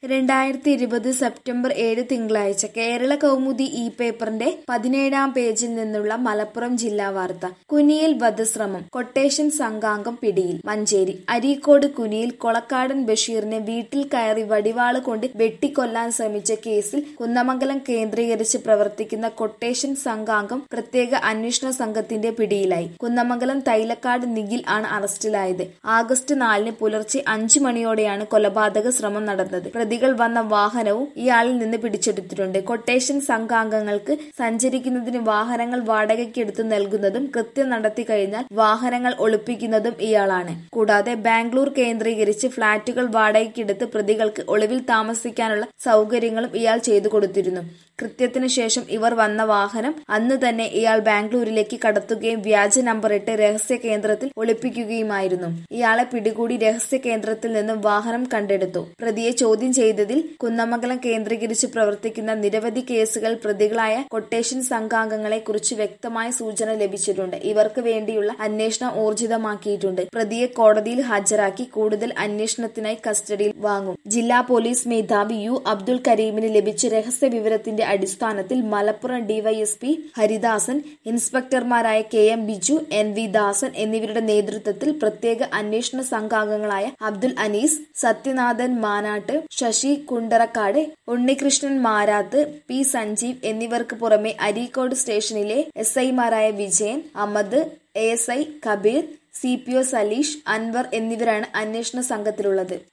രണ്ടായിരത്തി ഇരുപത് സെപ്റ്റംബർ ഏഴ് തിങ്കളാഴ്ച കേരള കൗമുദി ഇ പേപ്പറിന്റെ പതിനേഴാം പേജിൽ നിന്നുള്ള മലപ്പുറം ജില്ലാ വാർത്ത കുനിയിൽ വധശ്രമം കൊട്ടേഷൻ സംഘാംഗം പിടിയിൽ മഞ്ചേരി അരീക്കോട് കുനിയിൽ കൊളക്കാടൻ ബഷീറിനെ വീട്ടിൽ കയറി വടിവാള് കൊണ്ട് വെട്ടിക്കൊല്ലാൻ ശ്രമിച്ച കേസിൽ കുന്നമംഗലം കേന്ദ്രീകരിച്ച് പ്രവർത്തിക്കുന്ന കൊട്ടേഷൻ സംഘാംഗം പ്രത്യേക അന്വേഷണ സംഘത്തിന്റെ പിടിയിലായി കുന്നമംഗലം തൈലക്കാട് നിഖിൽ ആണ് അറസ്റ്റിലായത് ആഗസ്റ്റ് നാലിന് പുലർച്ചെ അഞ്ചു മണിയോടെയാണ് കൊലപാതക ശ്രമം നടന്നത് പ്രതികൾ വന്ന വാഹനവും ഇയാളിൽ നിന്ന് പിടിച്ചെടുത്തിട്ടുണ്ട് കൊട്ടേഷൻ സംഘാംഗങ്ങൾക്ക് സഞ്ചരിക്കുന്നതിന് വാഹനങ്ങൾ വാടകയ്ക്കെടുത്ത് നൽകുന്നതും കൃത്യം നടത്തി കഴിഞ്ഞാൽ വാഹനങ്ങൾ ഒളിപ്പിക്കുന്നതും ഇയാളാണ് കൂടാതെ ബാംഗ്ലൂർ കേന്ദ്രീകരിച്ച് ഫ്ളാറ്റുകൾ വാടകയ്ക്കെടുത്ത് പ്രതികൾക്ക് ഒളിവിൽ താമസിക്കാനുള്ള സൗകര്യങ്ങളും ഇയാൾ ചെയ്തു കൊടുത്തിരുന്നു കൃത്യത്തിനു ശേഷം ഇവർ വന്ന വാഹനം അന്ന് തന്നെ ഇയാൾ ബാംഗ്ലൂരിലേക്ക് കടത്തുകയും വ്യാജ നമ്പറിട്ട് രഹസ്യ കേന്ദ്രത്തിൽ ഒളിപ്പിക്കുകയുമായിരുന്നു ഇയാളെ പിടികൂടി രഹസ്യ കേന്ദ്രത്തിൽ നിന്നും വാഹനം കണ്ടെടുത്തു പ്രതിയെ ചോദ്യം ചെയ്തതിൽ കുന്നമംഗലം കേന്ദ്രീകരിച്ച് പ്രവർത്തിക്കുന്ന നിരവധി കേസുകൾ പ്രതികളായ കൊട്ടേഷൻ സംഘാംഗങ്ങളെ കുറിച്ച് വ്യക്തമായ സൂചന ലഭിച്ചിട്ടുണ്ട് ഇവർക്ക് വേണ്ടിയുള്ള അന്വേഷണം ഊർജിതമാക്കിയിട്ടുണ്ട് പ്രതിയെ കോടതിയിൽ ഹാജരാക്കി കൂടുതൽ അന്വേഷണത്തിനായി കസ്റ്റഡിയിൽ വാങ്ങും ജില്ലാ പോലീസ് മേധാവി യു അബ്ദുൽ കരീമിന് ലഭിച്ച രഹസ്യ വിവരത്തിന്റെ അടിസ്ഥാനത്തിൽ മലപ്പുറം ഡിവൈഎസ്പി ഹരിദാസൻ ഇൻസ്പെക്ടർമാരായ K M Biju N V Dasan എന്നിവരുടെ നേതൃത്വത്തിൽ പ്രത്യേക അന്വേഷണ സംഘാംഗങ്ങളായ അബ്ദുൽ അനീസ് സത്യനാഥൻ മാനാട്ട് ശശി കുണ്ടറക്കാട് ഉണ്ണികൃഷ്ണൻ മാരാത്ത് പി സഞ്ജീവ് എന്നിവർക്ക് പുറമെ അരീക്കോട് സ്റ്റേഷനിലെ എസ് ഐമാരായ Vijayan Ahammed A S I Kabeer C P O Saleesh Anwar എന്നിവരാണ് അന്വേഷണ സംഘത്തിലുള്ളത്